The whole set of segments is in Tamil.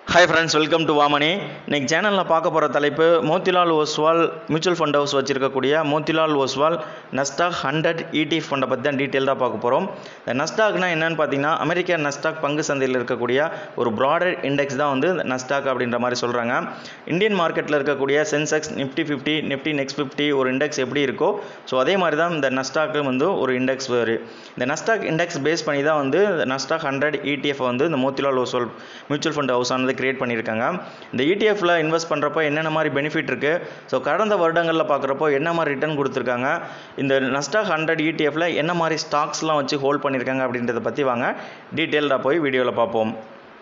ஹாய் ஃப்ரெண்ட்ஸ் வெல்கம் டு வாமணி இன்னைக்கு சேனலில் பார்க்க போகிற தலைப்பு Motilal Oswal mutual fund house வச்சிருக்கக்கூடிய Motilal Oswal Nasdaq hundred ETF ஃபண்டை பற்றி தான் டீட்டெயில்டாக பார்க்க போகிறோம் இந்த நஸ்டாக்னா என்னன்னு பார்த்தீங்கன்னா அமெரிக்க நஸ்டாக் பங்கு சந்தையில் இருக்கக்கூடிய ஒரு ப்ராடர் இண்டெக்ஸ் தான் வந்து இந்த நஸ்டாக் அப்படின்ற மாதிரி சொல்கிறாங்க இந்தியன் மார்க்கெட்டில் இருக்கக்கூடிய Sensex Nifty fifty Nifty next fifty ஒரு இண்டெக்ஸ் எப்படி இருக்கோ ஸோ அதே மாதிரி தான் இந்த நஸ்டாக்கு வந்து ஒரு இண்டெக்ஸ் வேறு இந்த நஸ்டாக் இண்டெக்ஸ் பேஸ் பண்ணி தான் வந்து இந்த நஸ்டாக் ஹண்ட்ரட் ETF வந்து இந்த Motilal Oswal mutual fund house ஆனது கிரியேட் பண்ணியிருக்காங்க இந்த இடிஎஃப்ல இன்வெஸ்ட் பண்ணுறப்போ என்னென்ன மாதிரி பெனிஃபிட் இருக்குது ஸோ கடந்த வருடங்களில் பார்க்குறப்போ என்ன மாதிரி ரிட்டர்ன் கொடுத்துருக்காங்க இந்த நஸ்டாக் ஹண்ட்ரட் இடிஎஃப்ல என்ன மாதிரி ஸ்டாக்ஸ்லாம் வச்சு ஹோல்ட் பண்ணியிருக்காங்க அப்படின்றத பற்றி வாங்க டீட்டெயில்டாக போய் வீடியோவில் பார்ப்போம்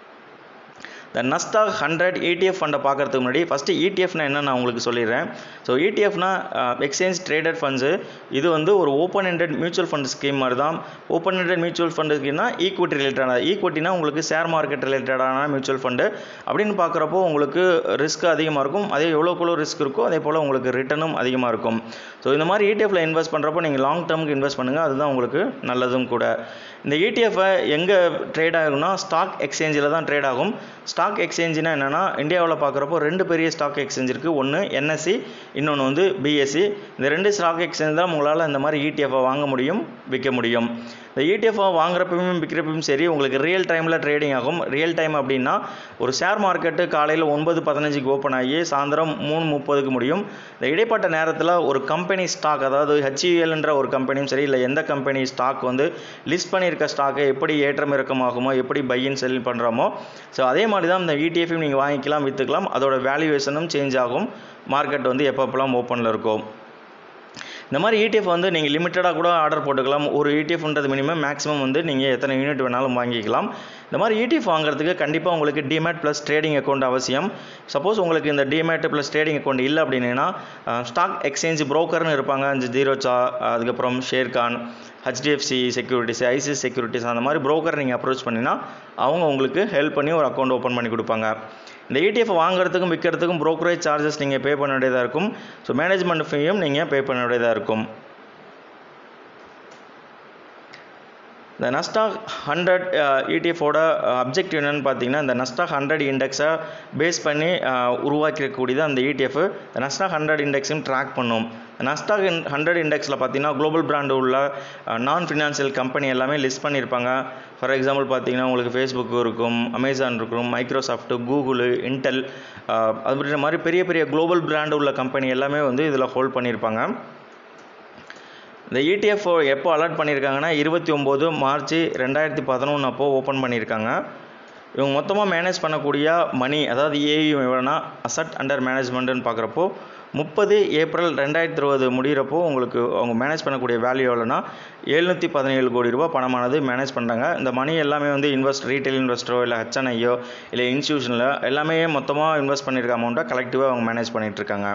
இந்த நஸ்டாக் ஹண்ட்ரட் ETF ஃபண்டை பார்க்கறதுக்கு முன்னாடி ஃபஸ்ட்டு இடிஎஃப்னா என்ன நான் உங்களுக்கு சொல்லிடுறேன் ஸோ இடிஎஃப்னா எக்ஸ்சேஞ்ச் ட்ரேடட் ஃபண்ட்ஸு இது வந்து ஒரு open ended mutual fund scheme மாதிரி தான் ஓப்பன் எண்டட் மியூச்சுவல் ஃபண்டு ஸ்கீம்னா ஈக்விட்டி ரிலேட்டடான ஈக்விட்டினா உங்களுக்கு ஷேர் மார்க்கெட் ரிலேட்டடான மியூச்சுவல் ஃபண்டு அப்படின்னு பார்க்குறப்போ உங்களுக்கு ரிஸ்க் அதிகமாக இருக்கும் அதே எவ்வளோக்குள்ள ரிஸ்க் இருக்கோ அதே போல் உங்களுக்கு ரிட்டர்னும் அதிகமாக இருக்கும் ஸோ இந்த மாதிரி இடிஎஃப்ல இன்வெஸ்ட் பண்ணுறப்போ நீங்கள் லாங் டேர்முக்கு இன்வெஸ்ட் பண்ணுங்கள் அதுதான் உங்களுக்கு நல்லதும் கூட இந்த இடிஎஃப்பை எங்கே ட்ரேட் ஆகும்னா ஸ்டாக் எக்ஸ்சேஞ்சில் தான் ட்ரேட் ஆகும் ஸ்டாக் எக்ஸ்சேஞ்சுனா என்னென்னா இந்தியாவில் பார்க்குறப்போ ரெண்டு பெரிய ஸ்டாக் எக்ஸ்சேஞ்ச் இருக்குது ஒன்று என்எஸ்சி இன்னொன்று வந்து பிஎஸ்சி இந்த ரெண்டு ஸ்டாக் எக்ஸ்சேஞ்ச் தான் உங்களால் இந்த மாதிரி இடிஎஃப்பை வாங்க முடியும் விற்க முடியும் இந்த இடிஎஃப் வாங்குறப்பையும் விற்கிறப்பையும் சரி உங்களுக்கு ரியல் டைமில் ட்ரேடிங் ஆகும் ரியல் டைம் அப்படின்னா ஒரு ஷேர் மார்க்கெட்டு காலையில் ஒன்பது பதினஞ்சுக்கு ஓப்பன் ஆகி சாயந்தரம் மூணு முப்பதுக்கு முடியும் இந்த இடைப்பட்ட நேரத்தில் ஒரு கம்பெனி ஸ்டாக் அதாவது ஹெச்இஎல்ன்ற ஒரு கம்பெனியும் சரி இல்லை எந்த கம்பெனி ஸ்டாக் வந்து லிஸ்ட் பண்ணியிருக்க ஸ்டாக்கை எப்படி ஏற்றம் இறக்கமாகுமோ எப்படி பையன் செல் பண்ணுறோமோ ஸோ அதே மாதிரி தான் இந்த இடிஎஃபையும் நீங்கள் வாங்கிக்கலாம் விற்றுக்கலாம் அதோட வேல்யூவேஷனும் சேஞ்ச் ஆகும் மார்க்கெட் வந்து எப்பப்பெல்லாம் ஓப்பனில் இருக்கும் இந்த மாதிரி இடிஎஃப் வந்து நீங்கள் லிமிட்டடாக கூட ஆர்டர் போட்டுக்கலாம் ஒரு இடிஎஃப்ன்றது மினிமம் மேக்ஸிமம் வந்து நீங்கள் எத்தனை யூனிட் வேணாலும் வாங்கிக்கலாம் இந்த மாதிரி இடிஎஃப் வாங்குறதுக்கு கண்டிப்பாக உங்களுக்கு டிமேட் ப்ளஸ் ட்ரேடிங் அக்கௌண்ட் அவசியம் சப்போஸ் உங்களுக்கு இந்த டிமேட் ப்ளஸ் ட்ரேடிங் அக்கௌண்ட் இல்லை அப்படின்னா ஸ்டாக் எக்ஸ்சேஞ்ச் ப்ரோக்கர்னு இருப்பாங்க இந்த ஜீரோச்சா அதுக்கப்புறம் Sharekhan HDFC securities ICS securities அந்த மாதிரி ப்ரோக்கர் நீங்கள் அப்ரோச் பண்ணினா அவங்க உங்களுக்கு ஹெல்ப் பண்ணி ஒரு அக்கௌண்ட் ஓப்பன் பண்ணி கொடுப்பாங்க இந்த இடிஎஃப் வாங்குறதுக்கும் விற்கிறதுக்கும் ப்ரோக்கரேஜ் சார்ஜஸ் நீங்கள் பே பண்ண வேண்டியதாக இருக்கும் ஸோ மேனேஜ்மெண்ட் ஃபீயும் நீங்கள் பே பண்ண வேண்டியதாக இருக்கும் இந்த நஸ்டாக் ஹண்ட்ரட் இடிஎஃபோட அப்ஜெக்டிவ் என்னென்னு பார்த்தீங்கன்னா இந்த நஸ்டாக் ஹண்ட்ரட் இண்டெக்ஸை பேஸ் பண்ணி உருவாக்கிருக்கக்கூடியது அந்த இடிஎஃப் இந்த நஸ்டாக் ஹண்ட்ரட் இண்டெக்ஸையும் ட்ராக் பண்ணும் நஸ்டாக் ஹண்ட்ரட் இண்டெக்ஸில் பார்த்தீங்கன்னா குளோபல் பிராண்டு உள்ள நான் ஃபினான்ஷியல் கம்பெனி எல்லாமே லிஸ்ட் பண்ணியிருப்பாங்க ஃபார் எக்ஸாம்பிள் பார்த்தீங்கன்னா உங்களுக்கு ஃபேஸ்புக் இருக்கும் அமேசான் இருக்கும் மைக்ரோசாஃப்ட்டு கூகுள் இன்டெல் அப்படின்ற மாதிரி பெரிய பெரிய குளோபல் பிராண்டு உள்ள கம்பெனி எல்லாமே வந்து இதில் ஹோல்ட் பண்ணியிருப்பாங்க இந்த இடிஎஃப் எப்போ அலர்ட் பண்ணியிருக்காங்கன்னா இருபத்தி ஒம்பது மார்ச் ரெண்டாயிரத்தி பதினொன்று அப்போது ஓப்பன் பண்ணியிருக்காங்க இவங்க மொத்தமாக மேனேஜ் பண்ணக்கூடிய மணி அதாவது ஏயும் எவ்வளோனா அசட் அண்டர் மேனேஜ்மெண்ட்டுன்னு பார்க்குறப்போ முப்பது ஏப்ரல் ரெண்டாயிரத்தி இருபது முடிகிறப்போ உங்களுக்கு அவங்க மேனேஜ் பண்ணக்கூடிய வேல்யூ எவ்வளோனா எழுநூற்றி பதினேழு கோடி ரூபா பணமானது மேனேஜ் பண்ணுறாங்க இந்த மணி எல்லாமே வந்து இன்வெஸ்ட் ரீட்டைல் இன்வெஸ்டரோ இல்லை ஹெச்என்ஐயோ இல்லை இன்ஸ்டியூஷனில் எல்லாமே மொத்தமாக இன்வெஸ்ட் பண்ணியிருக்க அமௌண்ட்டை கலெக்டிவாக அவங்க மேனேஜ் பண்ணிகிட்ருக்காங்க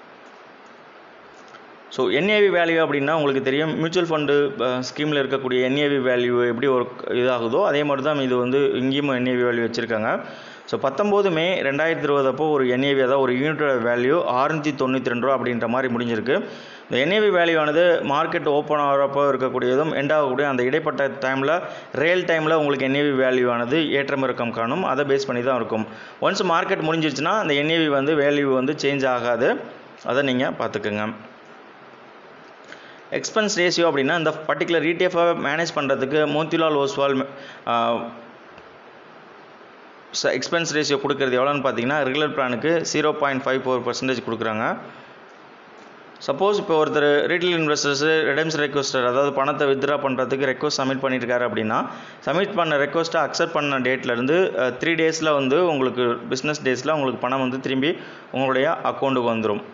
ஸோ என்ஏவி வேல்யூ அப்படின்னா உங்களுக்கு தெரியும் மியூச்சுவல் ஃபண்டு ஸ்கீமில் இருக்கக்கூடிய என்ஏவி வேல்யூ எப்படி ஒரு இதாகுதோ அதே மாதிரி தான் இது வந்து இங்கேயும் என்ஏவி வேல்யூ வச்சுருக்காங்க ஸோ பத்தொம்போது மே ரெண்டாயிரத்தி இருபது அப்போ ஒரு என்ஏவி அதாவது ஒரு யூனிட்டோட வேல்யூ ஆறுநூற்றி தொண்ணூற்றி ரெண்டு ரூபா அப்படின்ற மாதிரி முடிஞ்சிருக்கு இந்த என்ஏவி வேல்யூ ஆனது மார்க்கெட் ஓப்பன் ஆகிறப்போ இருக்கக்கூடியதும் எண்ட் ஆகக்கூடிய அந்த இடைப்பட்ட டைமில் ரியல் டைமில் உங்களுக்கு என்ஏவி வேல்யூ ஆனது ஏற்றம் இறக்கம் காணும் அதை பேஸ் பண்ணி தான் இருக்கும் ஒன்ஸ் மார்க்கெட் முடிஞ்சிருச்சுன்னா அந்த என்ஏவி வந்து வேல்யூ வந்து சேஞ்ச் ஆகாது அதை நீங்கள் பார்த்துக்குங்க எக்ஸ்பென்ஸ் ரேஷியோ அப்படின்னா இந்த பர்டிகுலர் இடிஎஃபை மேனேஜ் பண்ணுறதுக்கு மோத்திலால் ஓஸ்வால் எக்ஸ்பென்ஸ் ரேஷியோ கொடுக்குறது எவ்வளோன்னு பார்த்தீங்கன்னா ரெகுலர் பிளானுக்கு zero point five four percentage கொடுக்குறாங்க சப்போஸ் இப்போ ஒருத்தர் ரீட்டைல் இன்வெஸ்டர்ஸு ரெடம்ஸ் ரெக்வஸ்டர் அதாவது பணத்தை வித்ட்ரா பண்ணுறதுக்கு ரெக்வஸ்ட் சப்மிட் பண்ணியிருக்காரு அப்படின்னா சப்மிட் பண்ண ரெக்வஸ்ட்டை அக்செப்ட் பண்ண டேட்லேருந்து த்ரீ டேஸில் வந்து உங்களுக்கு பிஸ்னஸ் டேஸில் உங்களுக்கு பணம் வந்து திரும்பி உங்களுடைய அக்கௌண்ட்டுக்கு வந்துடும்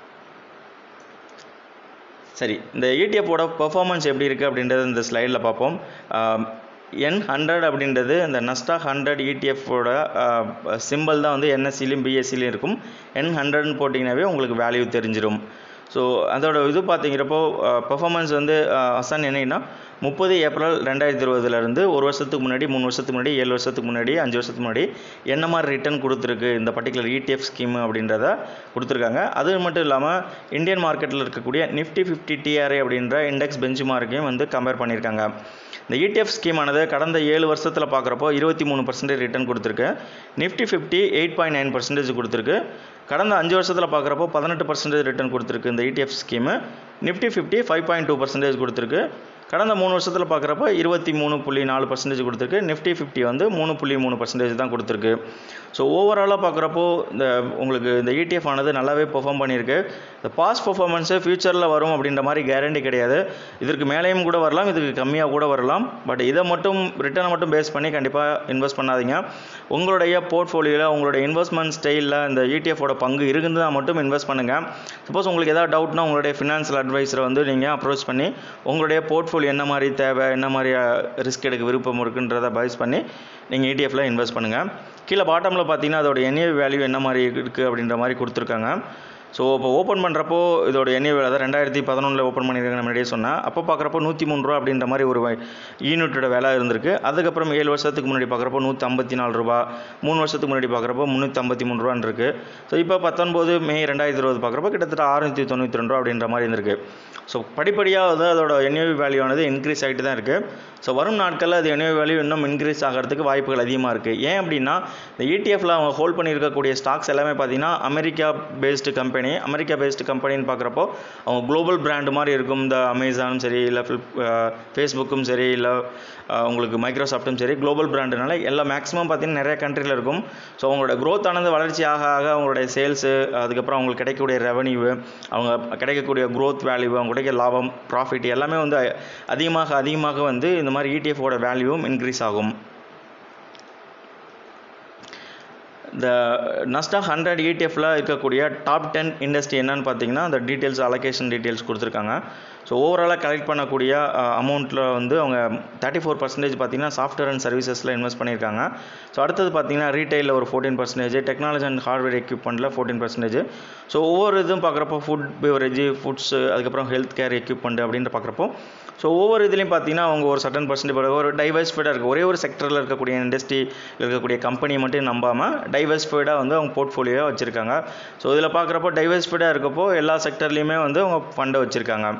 சரி இந்த இடிஎஃபோட பெர்ஃபார்மன்ஸ் எப்படி இருக்குது அப்படின்றது இந்த ஸ்லைடில் பார்ப்போம் என் ஹண்ட்ரட் அப்படின்றது இந்த நஸ்டா ஹண்ட்ரட் இடிஎஃபோட சிம்பிள் தான் வந்து என்எஸ்சிலையும் பிஎஸ்சிலையும் இருக்கும் என் ஹண்ட்ரட்னு போட்டிங்கனாவே உங்களுக்கு வேல்யூ தெரிஞ்சிடும் ஸோ அதோட இது பார்த்தீங்கிறப்போ பெர்ஃபார்மன்ஸ் வந்து அசன் என்னன்னா முப்பது ஏப்ரல் ரெண்டாயிரத்தி இருபதுலேருந்து ஒரு வருஷத்துக்கு முன்னாடி மூணு வருஷத்துக்கு முன்னாடி ஏழு வருஷத்துக்கு முன்னாடி அஞ்சு வருஷத்துக்கு முன்னாடி என்ன மாதிரி ரிட்டர்ன் கொடுத்துருக்கு இந்த பர்டிகுலர் ETF ஸ்கீம் அப்படின்றத கொடுத்துருக்காங்க அது மட்டும் இல்லாமல் இந்தியன் மார்க்கெட்டில் இருக்கக்கூடிய நிஃப்டி ஃபிஃப்டி டிஆர்ஐ அப்படின்ற இண்டெக்ஸ் பெஞ்ச் மார்க்கையும் வந்து கம்பேர் பண்ணியிருக்காங்க இந்த ETF ஸ்கீமானது கடந்த ஏழு வருஷத்தில் பார்க்குறப்போ இருபத்தி மூணு பர்சன்டேஜ் ரிட்டர்ன் கொடுத்துருக்கு Nifty fifty eight point nine percentage கொடுத்துருக்கு கடந்த அஞ்சு வருஷத்தில் பார்க்குறப்போ பதினெட்டு பர்சன்டேஜ் ரிட்டர்ன் கொடுத்துருக்கு இந்த ETF scheme Nifty fifty five point two percentage கொடுத்துருக்கு கடந்த மூணு வருஷத்தில் பார்க்குறப்ப இருபத்தி மூணு புள்ளி நாலு பர்சன்டேஜ் கொடுத்துருக்கு நிஃப்டி ஃபிஃப்டி வந்து மூணு புள்ளி மூணு பர்சன்டேஜ் தான் கொடுத்துருக்கு ஸோ ஓவராலாக பார்க்குறப்போ இந்த உங்களுக்கு இந்த ETF ஆனது நல்லாவே பெர்ஃபார்ம் பண்ணியிருக்கு இந்த பாஸ்ட் பர்ஃபார்மன்ஸு ஃப்யூச்சரில் வரும் அப்படின்ற மாதிரி கேரண்டி கிடையாது இதற்கு மேலேயும் கூட வரலாம் இதுக்கு கம்மியாக கூட வரலாம் பட் இதை மட்டும் ரிட்டர்னை மட்டும் பேஸ் பண்ணி கண்டிப்பாக இன்வெஸ்ட் பண்ணாதீங்க உங்களுடைய போர்ட்ஃபோலியோவில் உங்களுடைய இன்வெஸ்ட்மெண்ட் ஸ்டைலில் இந்த இடிஎஃபோட பங்கு இருக்குதுன்னா மட்டும் இன்வெஸ்ட் பண்ணுங்கள் சப்போஸ் உங்களுக்கு ஏதாவது டவுட்னா உங்களுடைய ஃபினான்ஷியல் அட்வைஸரை வந்து நீங்கள் அப்ரோச் பண்ணி உங்களுடைய போர்ட்ஃபோலியோ என்ன மாதிரி தேவை என்ன மாதிரி ரிஸ்க் எடுக்க விருப்பம் இருக்குன்றதை பைஸ் பண்ணி நீங்கள் இடிஎஃப்ல இன்வெஸ்ட் பண்ணுங்கள் கீழே பாட்டமில் பார்த்தீங்கன்னா அதோட என்ஏ வேல்யூ என்ன மாதிரி இருக்குது அப்படின்ற மாதிரி கொடுத்துருக்காங்க ஸோ இப்போ ஓப்பன் பண்ணுறப்போ இதோட எண்ணெய் விலை தான் ரெண்டாயிரத்தி பதினொன்றில் ஓப்பன் பண்ணியிருக்காங்க முன்னாடியே சொன்னேன் அப்போ பார்க்குறப்போ நூற்றி மூணு ரூபா அப்படின்ற மாதிரி ஒரு யூனிட்டோட விலை இருந்திருக்கு அதுக்கப்புறம் ஏழு வருஷத்துக்கு முன்னாடி பார்க்குறப்போ நூற்றி ஐம்பத்தி நாலு ரூபா மூணு வருஷத்துக்கு முன்னாடி பார்க்குறப்போ முந்நூற்றி ஐம்பத்தி மூணு ரூபான்னு இருக்குது ஸோ இப்போ பத்தொன்பது மே ரெண்டாயிரத்தி இருபது பார்க்குறப்போ கிட்டத்தட்ட ஆறுநூற்றி தொண்ணூற்றி ரெண்டு ரூபா அப்படின்ற மாதிரி இருந்திருக்கு ஸோ படிப்படியாக வந்து அதோட என்ஏவி வேல்யூ ஆனது இன்க்ரீஸ் ஆகிட்டு தான் இருக்குது ஸோ வரும் நாட்களில் அது என்ஏவி வேல்யூ இன்னும் இன்க்ரீஸ் ஆகிறதுக்கு வாய்ப்புகள் அதிகமாக இருக்குது ஏன் அப்படின்னா இந்த இடிஎஃப்ல அவங்க ஹோல்ட் பண்ணியிருக்கக்கூடிய ஸ்டாக்ஸ் எல்லாமே பார்த்தீங்கன்னா America based company America based கம்பெனின்னு பார்க்குறப்போ அவங்க குளோபல் பிராண்டு மாதிரி இருக்கும் இந்த அமேசானும் சரி இல்லை ஃபிளிப் ஃபேஸ்புக்கும் சரி இல்லை உங்களுக்கு மைக்ரோசாஃப்ட்டும் சரி குளோபல் பிராண்டுனால எல்லா மேக்ஸிமம் பார்த்தீங்கன்னா நிறைய கண்ட்ரியில் இருக்கும் ஸோ அவங்களோட க்ரோத் ஆனது வளர்ச்சி ஆக ஆக அவங்களுடைய சேல்ஸு அதுக்கப்புறம் அவங்களுக்கு கிடைக்கக்கூடிய ரெவன்யூ அவங்க கிடைக்கக்கூடிய க்ரோத் வேல்யூ அவங்க கிடைக்கிற லாபம் ப்ராஃபிட் எல்லாமே வந்து அதிகமாக அதிகமாக வந்து இந்த மாதிரி இடிஎஃபோட வேல்யூவும் இன்க்ரீஸ் ஆகும் இந்த நஸ்டா ஹண்ட்ரட் இடிஎஃப்ல இருக்கக்கூடிய டாப் டென் இண்டஸ்ட்ரி என்னன்னு பார்த்தீங்கன்னா அந்த டீட்டெயில்ஸ் அலோகேஷன் டீட்டெயில்ஸ் கொடுத்துருக்காங்க ஸோ ஓவராலாக கலெக்ட் பண்ணக்கூடிய அமௌண்ட்டில் வந்து அவங்க தேர்ட்டி ஃபோர் பர்சன்டேஜ் பார்த்தீங்கன்னா சாஃப்ட்வேர் அண்ட் சர்வீசஸில் இன்வெஸ்ட் பண்ணியிருக்காங்க ஸோ அடுத்தது பார்த்தீங்கன்னா ரீட்டைலில் ஒரு fourteen percentage technology and hardware எக்யூப்மெண்ட்டில் ஃபோர்டீன் பர்சன்டேஜ் ஸோ ஒவ்வொரு இதுவும் பார்க்குறப்போ ஃபுட் பிவரேஜ் ஃபுட்ஸ் அதுக்கப்புறம் ஹெல்த் கேர் எக்யூப்மெண்ட் அப்படின்ட்டு பார்க்குறப்போ ஸோ ஒவ்வொரு இதுலேயும் பார்த்தீங்கன்னா அவங்க ஒரு சட்டன் பர்சன்டேஜ் ஒரு டைவர்ஸ்ஃபைடாக இருக்குது ஒரே ஒரு செக்டரில் இருக்கக்கூடிய இண்டஸ்ட்ரி இருக்கக்கூடிய கம்பெனியை மட்டும் நம்பாமல் டைவர்ஸ்ஃபைடாக வந்து அவங்க போர்ட்ஃபோலியோ வச்சுருக்காங்க ஸோ இதில் பார்க்குறப்போ டைவர்ஸ்ஃபைடாக இருக்கப்போ எல்லா செக்டர்லேயுமே வந்து அவங்க ஃபண்டை வச்சுருக்காங்க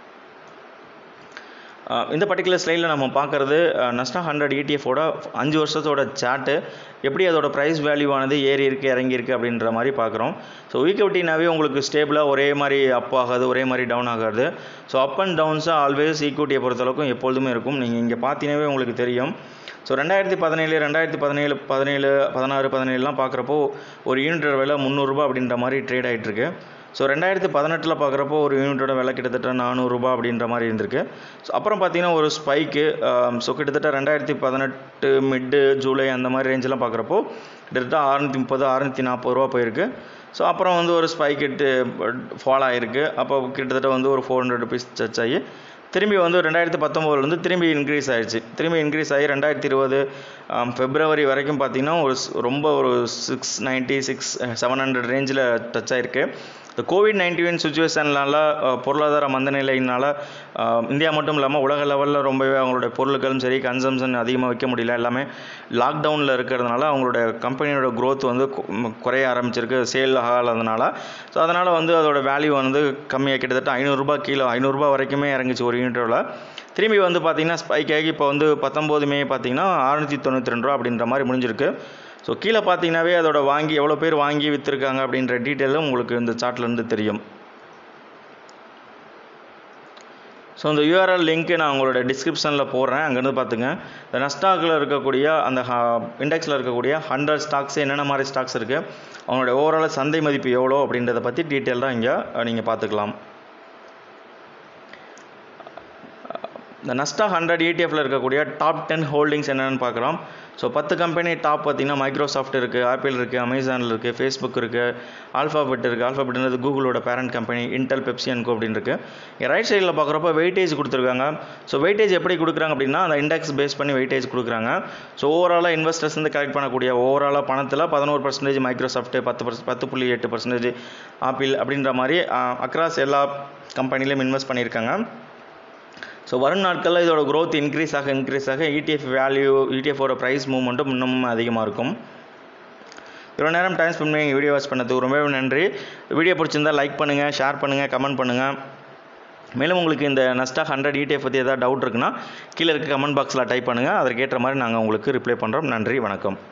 இந்த பர்டிகுலர் ஸ்லைடில் நம்ம பார்க்குறது நஸ்டா ஹண்ட்ரட் இடிஎஃபோட அஞ்சு வருஷத்தோட சார்ட்டு எப்படி அதோட ப்ரைஸ் வேல்யூவானது ஏறி இருக்குது இறங்கி இருக்குது அப்படின்ற மாதிரி பார்க்குறோம் ஸோ ஈக்விட்டினாவே உங்களுக்கு ஸ்டேபிளாக ஒரே மாதிரி அப் ஆகாது ஒரே மாதிரி டவுன் ஆகாது ஸோ அப் அண்ட் டவுன்ஸாக ஆல்வேஸ் ஈக்விட்டியை பொறுத்தளவுக்கும் எப்பொழுதுமே இருக்கும் நீங்கள் இங்கே பார்த்தீங்கன்னாவே உங்களுக்கு தெரியும் ஸோ ரெண்டாயிரத்தி பதினேழு ரெண்டாயிரத்தி பதினேழு பதினேழு பதினாறு பதினேழுலாம் பார்க்குறப்போ ஒரு யூனிட்டோட விலை முந்நூறுரூபா அப்படின்ற மாதிரி ட்ரேட் ஆகிட்டுருக்கு ஸோ ரெண்டாயிரத்தி பதினெட்டில் பார்க்குறப்போ ஒரு யூனிட்டோட விலை கிட்டத்தட்ட நானூறுரூபா அப்படின்ற மாதிரி இருந்திருக்கு ஸோ அப்புறம் பார்த்தீங்கன்னா ஒரு ஸ்பைக்கு ஸோ கிட்டத்தட்ட ரெண்டாயிரத்தி பதினெட்டு மிட்டு ஜூலை அந்த மாதிரி ரேஞ்செலாம் பார்க்குறப்போ கிட்டத்தட்ட அறுநூற்றி முப்பது அறுநூற்றி நாற்பது ரூபா போயிருக்கு ஸோ அப்புறம் வந்து ஒரு ஸ்பைக் இட்டு ஃபால் ஆகிருக்கு அப்போ கிட்டத்தட்ட வந்து ஒரு ஃபோர் ஹண்ட்ரட் ருபீஸ் டச் ஆகி திரும்பி வந்து ரெண்டாயிரத்தி பத்தொம்போதுலேருந்து திரும்பி இன்க்ரீஸ் ஆயிடுச்சு திரும்பி இன்க்ரீஸ் ஆகி ரெண்டாயிரத்தி இருபது ஃபெப்ரவரி வரைக்கும் பார்த்தீங்கன்னா ஒரு ரொம்ப ஒரு six ninety six seven hundred ரேஞ்சில் டச் ஆகிருக்கு இந்த கோவிட் நைன்டீன் சுச்சுவேஷன்னால பொருளாதார மந்தநிலையினால் இந்தியா மட்டும் இல்லாமல் உலக லெவலில் ரொம்பவே அவங்களுடைய பொருட்களும் சரி கன்சம்ஷன் அதிகமாக வைக்க முடியல எல்லாமே லாக்டவுனில் இருக்கிறதுனால அவங்களுடைய கம்பெனியோட க்ரோத் வந்து குறைய ஆரம்பிச்சிருக்கு சேல் ஆகாததுனால ஸோ அதனால் வந்து அதோட வேல்யூ வந்து கம்மியாக கிட்டத்தட்ட ஐநூறுரூபா கீழே ஐநூறுரூபா வரைக்குமே இறங்கிச்சு ஒரு யூனிட்டோட திரும்பி வந்து பார்த்தீங்கன்னா ஸ்பைக் ஆகி இப்போ வந்து பத்தொம்போது மே பார்த்தீங்கன்னா அறுநூற்றி தொண்ணூற்றி ரெண்டு ரூபா அப்படின்ற மாதிரி முடிஞ்சிருக்கு ஸோ கீழே பார்த்தீங்கன்னாவே அதோட வாங்கி எவ்வளோ பேர் வாங்கி விற்றுருக்காங்க அப்படின்ற டீட்டெயிலும் உங்களுக்கு இந்த சார்ட்லேருந்து தெரியும் ஸோ இந்த யூஆர்எல் லிங்க்கு நான் உங்களோட டிஸ்கிரிப்ஷனில் போடுறேன் அங்கேருந்து பார்த்துங்க இந்த நஸ்டாக்கில் இருக்கக்கூடிய அந்த இண்டெக்ஸில் இருக்கக்கூடிய ஹண்ட்ரட் ஸ்டாக்ஸ் என்னென்ன மாதிரி ஸ்டாக்ஸ் இருக்குது அவங்களுடைய ஓவரால் சந்தை மதிப்பு எவ்வளோ அப்படின்றத பற்றி டீட்டெயில்டாக இங்கே நீங்கள் பார்த்துக்கலாம் இந்த நஸ்டா ஹண்ட்ரட் இடிஎஃப்ல இருக்கக்கூடிய டாப் டென் ஹோல்டிங்ஸ் என்னென்னு பார்க்கலாம் ஸோ பத்து கம்பெனி டாப் பார்த்தீங்கன்னா மைக்ரோசாஃப்ட் இருக்குது ஆப்பிள் இருக்குது அமேசானில் இருக்குது ஃபேஸ்புக் இருக்குது ஆல்ஃபாபெட் இருக்குது ஆல்ஃபாபெட்ன்றது கூகுளோட parent company Intel Pepsi and co அப்படின்னு இருக்குது இங்கே ரைட் சைடில் பார்க்குறப்ப வெயிட்டேஜ் கொடுத்துருக்காங்க ஸோ வெயிட்டேஜ் எப்படி கொடுக்குறாங்க அப்படின்னா அந்த இண்டெக்ஸ் பேஸ் பண்ணி வெயிட்டேஜ் கொடுக்குறாங்க ஸோ ஓவராலாக இன்வெஸ்டர்ஸ் வந்து கலெக்ட் பண்ணக்கூடிய ஓவராலாக பணத்தில் பதினோரு பர்சன்டேஜ் மைக்ரோசாஃப்ட் பத்து பர்ஸ் பத்து புள்ளி எட்டு பர்சன்டேஜ் ஆப்பிள் அப்படின்ற மாதிரி அக்ராஸ் எல்லா கம்பெனிலையும் இன்வெஸ்ட் பண்ணியிருக்காங்க ஸோ ஸோ வரும் நாட்களில் இதோட growth இன்க்ரீஸ் ஆக இன்க்ரீஸ் ஆக இடிஎஃப் வேல்யூ இடிஎஃபோட ப்ரைஸ் மூவ்மெண்ட்டும் இன்னமும் அதிகமாக இருக்கும் இவ்வளோ நேரம் டைம் ஸ்பெண்ட் பண்ணி வீடியோ வாட்ச் பண்ணதுக்கு ரொம்பவே நன்றி வீடியோ பிடிச்சிருந்தா லைக் பண்ணுங்கள் ஷேர் பண்ணுங்கள் கமெண்ட் பண்ணுங்கள் மேலும் உங்களுக்கு இந்த நஸ்டா ஹண்ட்ரட் இடிஎஃப் பற்றி ஏதாவது டவுட் இருக்குன்னா கீழே இருக்க கமெண்ட் பாக்ஸில் டைப் பண்ணுங்கள் அதற்கு ஏற்ற மாதிரி நாங்கள் உங்களுக்கு ரிப்ளை பண்ணுறோம் நன்றி வணக்கம்